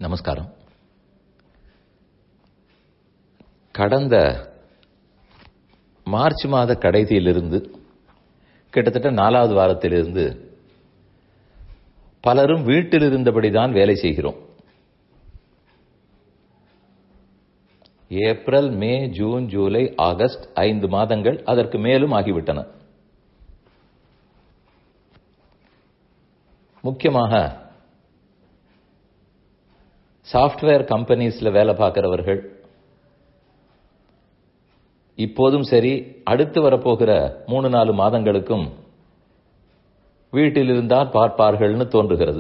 நமஸ்காரம் கடந்த மார்ச் மாத கடைசியிலிருந்து கிட்டத்தட்ட நாலாவது வாரத்திலிருந்து பலரும் வீட்டில் இருந்தபடிதான் வேலை செய்கிறோம் April May June July August ஐந்து மாதங்கள் அதற்கு மேலும் ஆகிவிட்டன முக்கியமாக சாஃப்ட்வேர் கம்பெனிஸ்ல வேலை பார்க்கிறவர்கள் இப்போதும் சரி அடுத்து வரப்போகிற மூணு நாலு மாதங்களுக்கும் வீட்டில் இருந்தால் பார்ப்பார்கள்னு தோன்றுகிறது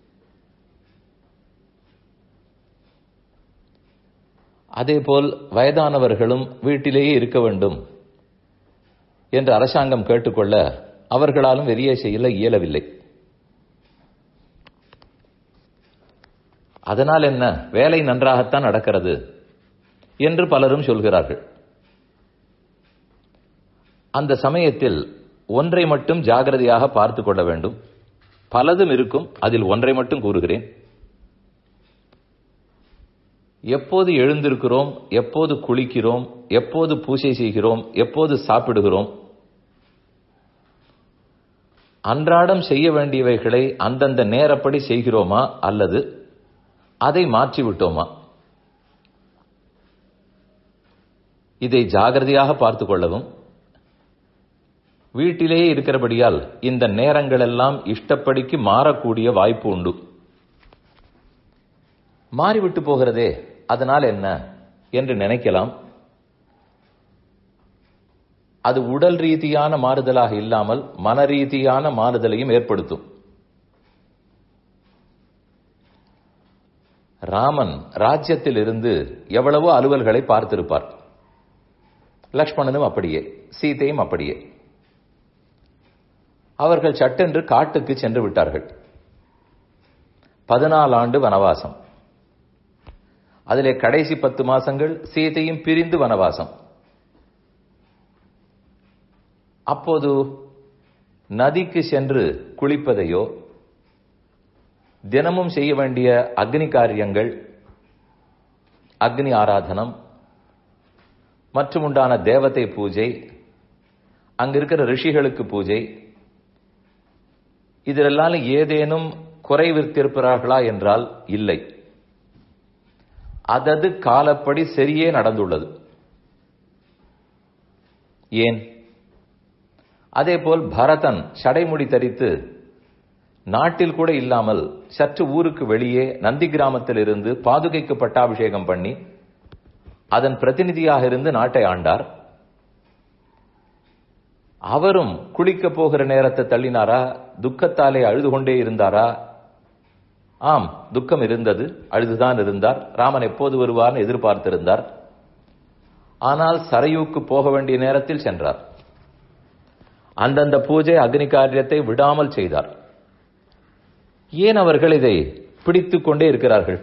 அதேபோல் வயதானவர்களும் வீட்டிலேயே இருக்க வேண்டும் என்று அரசாங்கம் கேட்டுக்கொள்ள அவர்களாலும் வெளியே செய்ய இயலவில்லை அதனால் என்ன வேலை நன்றாகத்தான் நடக்கிறது என்று பலரும் சொல்கிறார்கள் அந்த சமயத்தில் ஒன்றை மட்டும் ஜாகிரதையாக பார்த்து கொள்ள வேண்டும் பலதும் இருக்கும் அதில் ஒன்றை மட்டும் கூறுகிறேன் எப்போது எழுந்திருக்கிறோம் எப்போது குளிக்கிறோம் எப்போது பூஜை செய்கிறோம் எப்போது சாப்பிடுகிறோம் அன்றாடம் செய்ய வேண்டியவைகளை அந்தந்த நேரப்படி செய்கிறோமா அல்லது அதை மாற்றிவிட்டோமா இதை ஜாகிரதையாக பார்த்து கொள்ளவும் வீட்டிலேயே இருக்கிறபடியால் இந்த நேரங்கள் எல்லாம் இஷ்டப்படிக்கு மாறக்கூடிய வாய்ப்பு உண்டு மாறிவிட்டு போகிறதே அதனால் என்ன என்று நினைக்கலாம் அது உடல் ரீதியான மாறுதலாக இல்லாமல் மன ரீதியான மாறுதலையும் ஏற்படுத்தும் ராமன் ராஜ்யத்தில் இருந்து எவ்வளவோ அலுவல்களை பார்த்திருப்பார் லக்ஷ்மணனும் அப்படியே சீதையும் அப்படியே அவர்கள் சட்டென்று காட்டுக்கு சென்று விட்டார்கள் பதினாலு ஆண்டு வனவாசம் அதிலே கடைசி பத்து மாசங்கள் சீதையும் பிரிந்து வனவாசம் அப்போது நதிக்கு சென்று குளிப்பதையோ தினமும் செய்ய வேண்டிய அக்னி காரியங்கள் அக்னி ஆராதனம் மற்றும் உண்டான தேவதை பூஜை அங்க இருக்கிற ரிஷிகளுக்கு பூஜை இதிலெல்லாம் ஏதேனும் குறைவிருத்திருக்கிறார்களா என்றால் இல்லை அதது காலப்படி சரியே நடந்துள்ளது ஏன் அதேபோல் பரதன் சடைமுடி தரித்து நாட்டில் கூட இல்லாமல் சற்று ஊருக்கு வெளியே நந்தி கிராமத்தில் இருந்து பாதுகைக்கு பட்டாபிஷேகம் பண்ணி அதன் பிரதிநிதியாக இருந்து நாட்டை ஆண்டார் அவரும் குளிக்க போகிற நேரத்தை தள்ளினாரா துக்கத்தாலே அழுது கொண்டே இருந்தாரா ஆம் துக்கம் இருந்தது அழுதுதான் இருந்தார் ராமன் எப்போது வருவார்னு எதிர்பார்த்திருந்தார் ஆனால் சரையூக்கு போக வேண்டிய நேரத்தில் சென்றார் அந்தந்த பூஜை அக்னி காரியத்தை விடாமல் செய்தார் ஏன் அவர்கள் இதை பிடித்துக் கொண்டே இருக்கிறார்கள்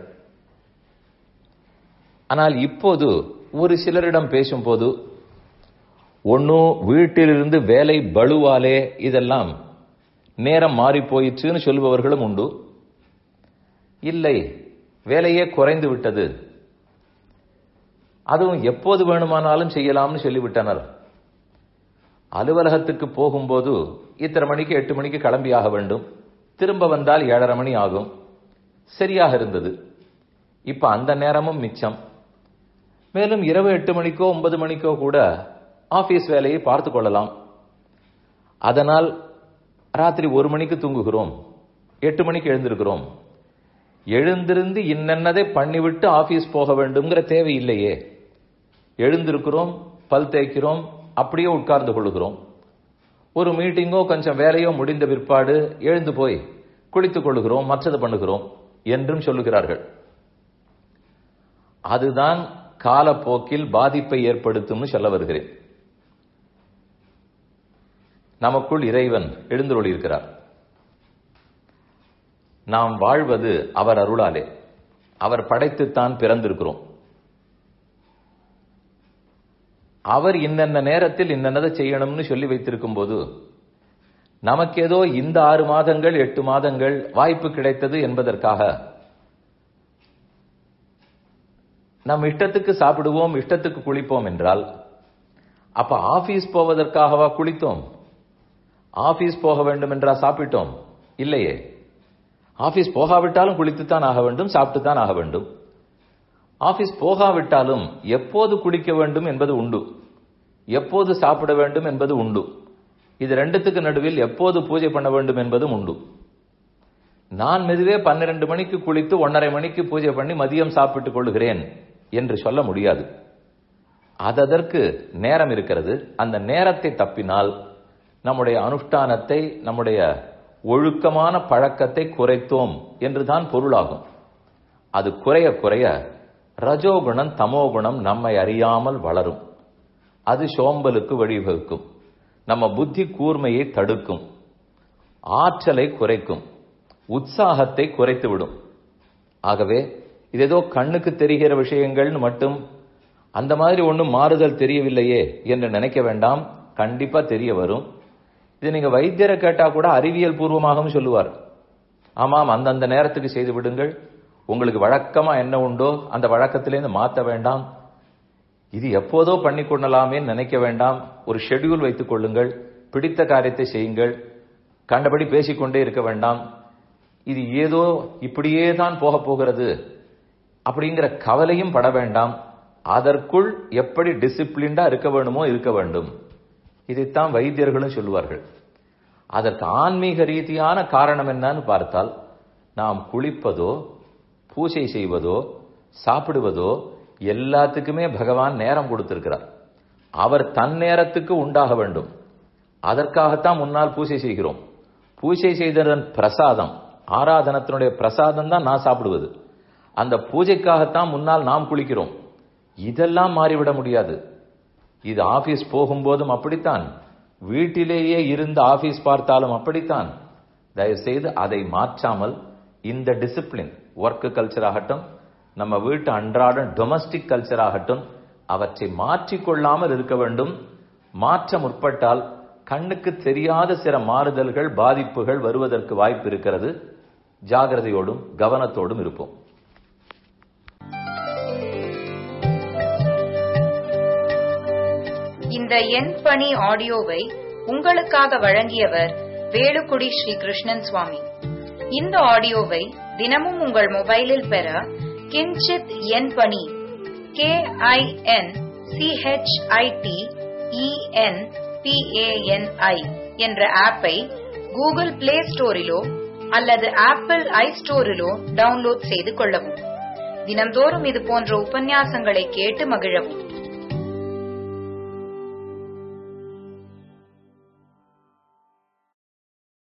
ஆனால் இப்போது ஒரு சிலரிடம் பேசும்போது ஒன்னும் வீட்டிலிருந்து வேலை பலுவாலே இதெல்லாம் நேரம் மாறி போயிற்றுன்னு சொல்பவர்களும் உண்டு இல்லை வேலையே குறைந்து விட்டது அதுவும் எப்போது வேணுமானாலும் செய்யலாம்னு சொல்லிவிட்டனர் அலுவலகத்துக்கு போகும்போது இத்தனை மணிக்கு எட்டு மணிக்கு கிளம்பியாக வேண்டும் திரும்ப வந்தால் ஏழரை மணி ஆகும் சரியாக இருந்தது இப்ப அந்த நேரமும் மிச்சம் மேலும் இரவு எட்டு மணிக்கோ ஒன்பது மணிக்கோ கூட ஆபீஸ் வேலையை பார்த்து கொள்ளலாம் அதனால் ராத்திரி ஒரு மணிக்கு தூங்குகிறோம் எட்டு மணிக்கு எழுந்திருக்கிறோம் எழுந்திருந்து இன்னென்னதை பண்ணிவிட்டு ஆபீஸ் போக வேண்டும்ங்கிற தேவை இல்லையே எழுந்திருக்கிறோம் பல் தேய்க்கிறோம் அப்படியே உட்கார்ந்து கொள்ளுகிறோம் ஒரு மீட்டிங்கோ கொஞ்சம் வேலையோ முடிந்த பிற்பாடு எழுந்து போய் குளித்துக் கொள்ளுகிறோம் மற்றது பண்ணுகிறோம் என்றும் சொல்லுகிறார்கள் அதுதான் காலப்போக்கில் பாதிப்பை ஏற்படுத்தும்னு சொல்ல வருகிறேன் நமக்குள் இறைவன் எழுந்தருளி இருக்கிறார் நாம் வாழ்வது அவர் அருளாலே அவர் படைத்துத்தான் பிறந்திருக்கிறோம் அவர் இன்னென்ன நேரத்தில் இன்னென்னதை செய்யணும்னு சொல்லி வைத்திருக்கும் போது நமக்கு ஏதோ இந்த ஆறு மாதங்கள் எட்டு மாதங்கள் வாய்ப்பு கிடைத்தது என்பதற்காக நம் இஷ்டத்துக்கு சாப்பிடுவோம் இஷ்டத்துக்கு குளிப்போம் என்றால் அப்ப ஆபீஸ் போவதற்காகவா குளித்தோம் ஆபீஸ் போக வேண்டும் என்றா சாப்பிட்டோம் இல்லையே ஆபீஸ் போகாவிட்டாலும் குளித்துத்தான் ஆக வேண்டும் சாப்பிட்டுத்தான் ஆக வேண்டும் ஆபீஸ் போகாவிட்டாலும் எப்போது குளிக்க வேண்டும் என்பது உண்டு எப்போது சாப்பிட வேண்டும் என்பது உண்டு இது ரெண்டுத்துக்கு நடுவில் எப்போது பூஜை பண்ண வேண்டும் என்பதும் உண்டு நான் மெதுவே பன்னிரண்டு மணிக்கு குளித்து ஒன்றரை மணிக்கு பூஜை பண்ணி மதியம் சாப்பிட்டுக் கொள்கிறேன் என்று சொல்ல முடியாது அதற்கு நேரம் இருக்கிறது அந்த நேரத்தை தப்பினால் நம்முடைய அனுஷ்டானத்தை நம்முடைய ஒழுக்கமான பழக்கத்தை குறைத்தோம் என்றுதான் பொருளாகும் அது குறைய குறைய ரஜோகுணம் தமோகுணம் நம்மை அறியாமல் வளரும் அது சோம்பலுக்கு வழிவகுக்கும் நம்ம புத்தி கூர்மையை தடுக்கும் ஆற்றலை குறைக்கும் உற்சாகத்தை குறைத்துவிடும் ஆகவே இது ஏதோ கண்ணுக்கு தெரிகிற விஷயங்கள்னு மட்டும் அந்த மாதிரி ஒன்றும் மாறுதல் தெரியவில்லையே என்று நினைக்க வேண்டாம் கண்டிப்பா தெரிய வரும் இது நீங்க வைத்தியரை கேட்டா கூட அறிவியல் பூர்வமாகவும் சொல்லுவார் ஆமாம் அந்தந்த நேரத்துக்கு செய்து விடுங்கள் உங்களுக்கு வழக்கமா என்ன உண்டோ அந்த வழக்கத்திலேருந்து மாற்ற வேண்டாம் இது எப்போதோ பண்ணி கொள்ளலாமே நினைக்க வேண்டாம் ஒரு ஷெட்யூல் வைத்துக் கொள்ளுங்கள் பிடித்த காரியத்தை செய்யுங்கள் கண்டபடி பேசிக்கொண்டே இருக்க வேண்டாம் இது ஏதோ இப்படியே தான் போக போகிறது அப்படிங்கிற கவலையும் பட வேண்டாம் அதற்குள் எப்படி டிசிப்ளின்டா இருக்க வேண்டுமோ இருக்க வேண்டும் இதைத்தான் வைத்தியர்களும் சொல்லுவார்கள் அதற்கு ஆன்மீக ரீதியான காரணம் என்னன்னு பார்த்தால் நாம் குளிப்பதோ பூஜை செய்வதோ சாப்பிடுவதோ எல்லாத்துக்குமே பகவான் நேரம் கொடுத்திருக்கிறார் அவர் தன் நேரத்துக்கு உண்டாக வேண்டும் அதற்காகத்தான் முன்னால் பூஜை செய்கிறோம் பூஜை செய்ததன் பிரசாதம் ஆராதனத்தினுடைய பிரசாதம் தான் நான் சாப்பிடுவது அந்த பூஜைக்காகத்தான் முன்னால் நாம் குளிக்கிறோம் இதெல்லாம் மாறிவிட முடியாது இது ஆபீஸ் போகும்போதும் அப்படித்தான் வீட்டிலேயே இருந்து ஆபீஸ் பார்த்தாலும் அப்படித்தான் தயவு செய்து அதை மாற்றாமல் இந்த டிசிப்ளின் ஒர்க் கல்ச்சர் ஆகட்டும் நம்ம வீட்டு அன்றாட டொமஸ்டிக் கல்ச்சர் ஆகட்டும் அவற்றை மாற்றிக்கொள்ளாமல் இருக்க வேண்டும் மாற்ற முற்பட்டால் கண்ணுக்கு தெரியாத சில மாறுதல்கள் பாதிப்புகள் வருவதற்கு வாய்ப்பு இருக்கிறது ஜாகிரதையோடும் கவனத்தோடும் இருப்போம் இந்த எண் பணி ஆடியோவை உங்களுக்காக வழங்கியவர் வேலுக்குடி ஸ்ரீ கிருஷ்ணன் சுவாமி இந்த ஆடியோவை தினமும் உங்கள் மொபைலில் பெற கிஞ்சித் எண் பணி கே ஐ என் சிஹெச்ஐடி இஎன் பிஏஎன்ஐ என்ற ஆப்பை கூகுள் பிளே ஸ்டோரிலோ அல்லது ஆப்பிள் ஐ ஸ்டோரிலோ டவுன்லோட் செய்து கொள்ளவும் தினம்தோறும் இது போன்ற உபன்யாசங்களை கேட்டு மகிழவும்